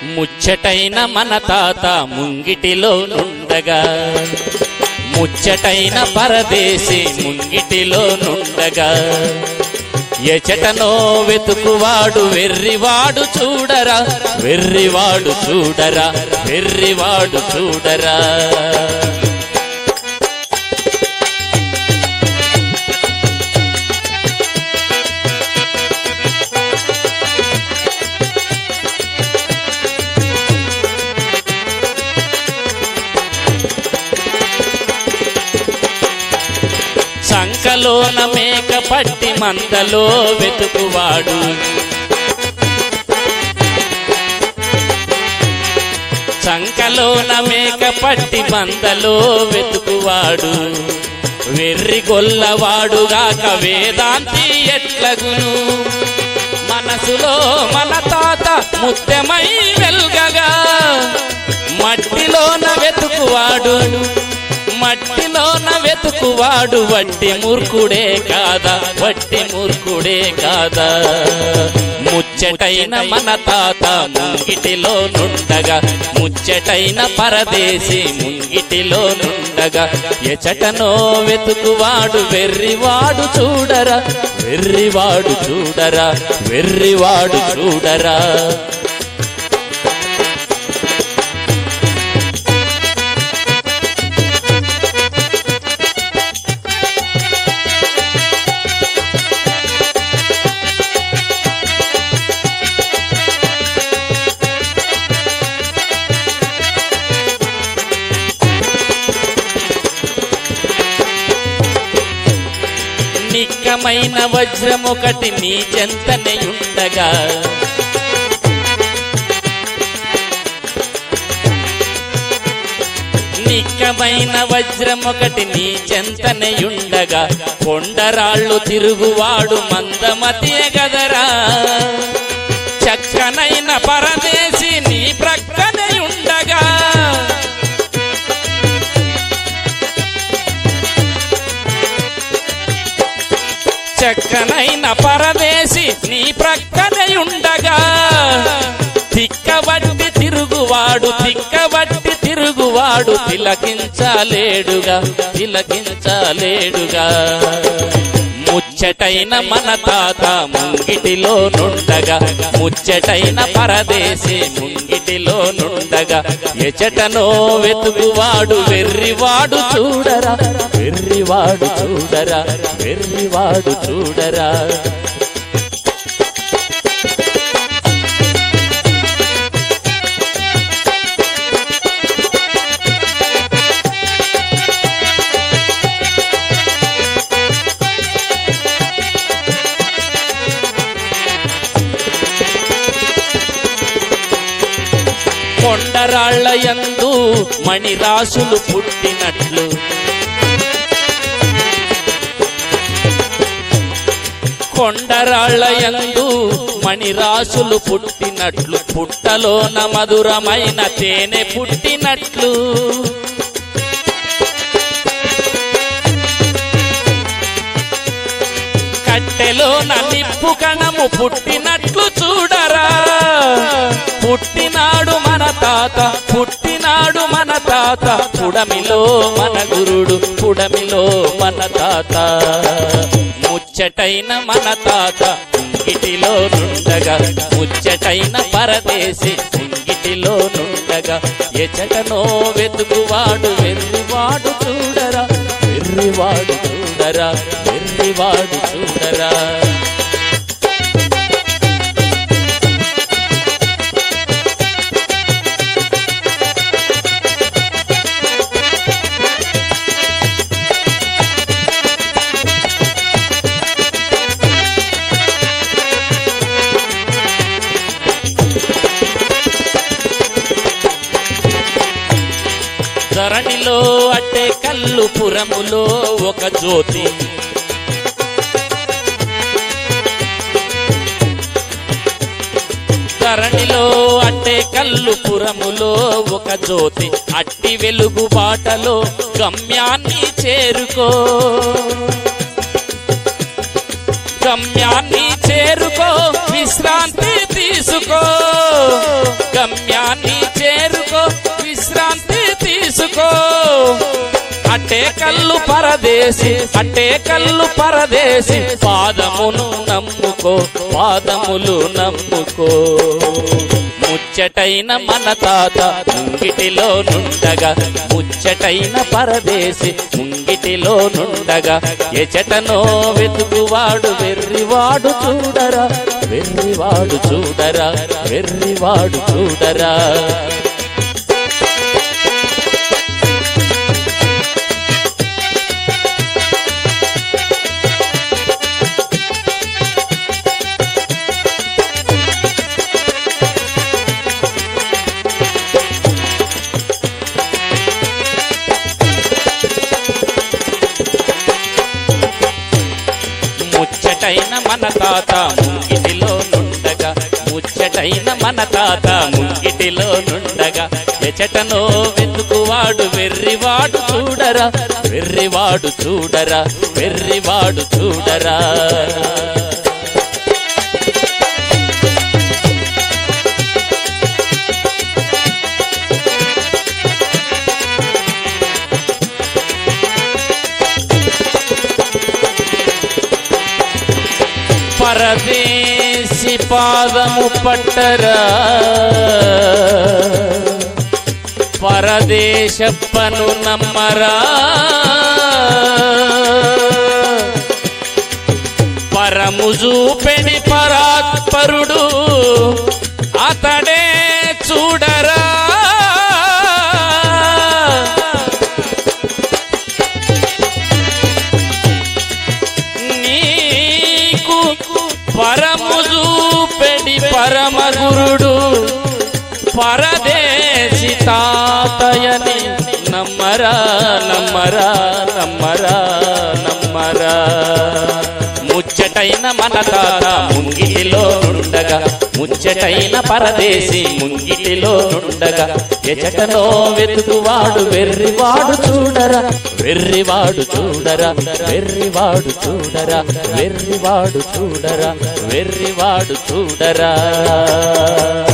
ముచ్చటైన మన తాత ముంగిటిలో నుండగా ముచ్చటైన పరదేశి ముంగిటిలో నుండగా ఎచటనో వెతుకువాడు వెర్రివాడు చూడరా వెర్రివాడు చూడరా వెర్రివాడు చూడరా సంకలోన మేక పట్టి మందలో వెతుకువాడు సంకలోన మేక పట్టి మందలో వెతుకువాడు వెర్రి గొల్లవాడుగాక వేదాంతి ఎట్లగును మనసులో మన తాత ముత్యమై వెల్గగా మట్టిలోన వెతుకువాడు మట్టిలోన వెతుకువాడు వట్టి మూర్ఖుడే కాదా వట్టి మూర్ఖుడే కాదా ముచ్చటైన మన తాత ముంగిటిలో నుండగా ముచ్చటైన పరదేశి ముంగిటిలో నుండగా ఎచటనో వెతుకువాడు వెర్రివాడు చూడరా వెర్రివాడు చూడరా వెర్రివాడు చూడరా నిక్కమైన వజ్రమొకటి నీ చెంతనయుండగా నిక్కమైన వజ్రమొకటి నీ చెంతనయుండగా కొండరాళ్ళు తిరుగువాడు మందమతే గదరా చక్కనైన పరదేశి నీ ప్రక్కనే ఉండగా చక్కనైన పరదేశి నీ ప్రక్కనే ఉండగా తిక్కబట్టి తిరుగువాడు తిక్కబట్టి తిరుగువాడు తిలకించలేడుగా తిలకించలేడుగా ముచ్చటైన మన తాత ముంగిటిలో నుండగా ముచ్చటైన పరదేశి ముంగిటిలో నుండగా ఎచటనో వెతుకువాడు వెర్రివాడు చూడరా వెర్రివాడు చూడరా వెర్రివాడు చూడరా కొండరాళ్ల యందు మణిరాసులు పుట్టినట్లు కొండరాళ్ల యందు మణిరాసులు పుట్టినట్లు పుట్టలోన మధురమైన తేనె పుట్టినట్లు కట్టెలోన నిప్పు కణము పుట్టినట్లు చూడరా పుట్టినాడు మన తాత పుట్టినాడు మన తాత పుడమిలో మన గురుడు పుడమిలో మన తాత ముచ్చటైన మన తాత ముంగిటిలో నుండగా ముచ్చటైన పరదేశి ముంగిటిలో నుండగా ఎచటనో వెతుకువాడు వెర్రివాడు చూడరా వెర్రివాడు చూడరా వెర్రివాడు చూడరా ధరణిలో అట్టే కల్లు పురములో ఒక జ్యోతి ధరణిలో అట్టే కల్లు పురములో ఒక జ్యోతి అట్టి వెలుగు బాటలో గమ్యాన్ని చేరుకో గమ్యాన్ని చేరుకో విశ్రాంతి తీసుకో గమ్యా అట్టే కల్లు పరదేశి అట్టే కల్లు పరదేశి పాదమును నమ్ముకో పాదములు నమ్ముకో ముచ్చటైన మన తాత ముంగిటిలో నుండగా ముచ్చటైన పరదేశి ముంగిటిలో నుండగా ఎచటనో వెతుకువాడు వెర్రివాడు చూడరా వెర్రివాడు చూడరా వెర్రివాడు చూడరా ముచ్చటైన మన తాత ముంగిటిలో నుండగా ముచ్చటైన మన తాత ముంగిటిలో నుండగా ఎచటనో వెతుకువాడు వెర్రివాడు చూడరా వెర్రివాడు చూడరా వెర్రివాడు చూడరా పరదేశి పాదము పట్టరా పరదేశప్పను నమ్మరా పరము చూపెడి పరాత్పరుడు అతడే చూడరా నీకు పరము చూపెడి పరమ గురుడు పరదేశి తాతయని నమ్మరా నమ్మరా నమ్మరా నమ్మరా ముచ్చటైన మన తాత ముంగిటిలో నుండగా ముచ్చటైన పరదేశి ముంగిటిలో నుండగా ఎచటనో వెతుకువాడు వెర్రివాడు చూడరా వెర్రివాడు చూడరా వెర్రివాడు చూడరా వెర్రివాడు చూడరా వెర్రివాడు చూడరా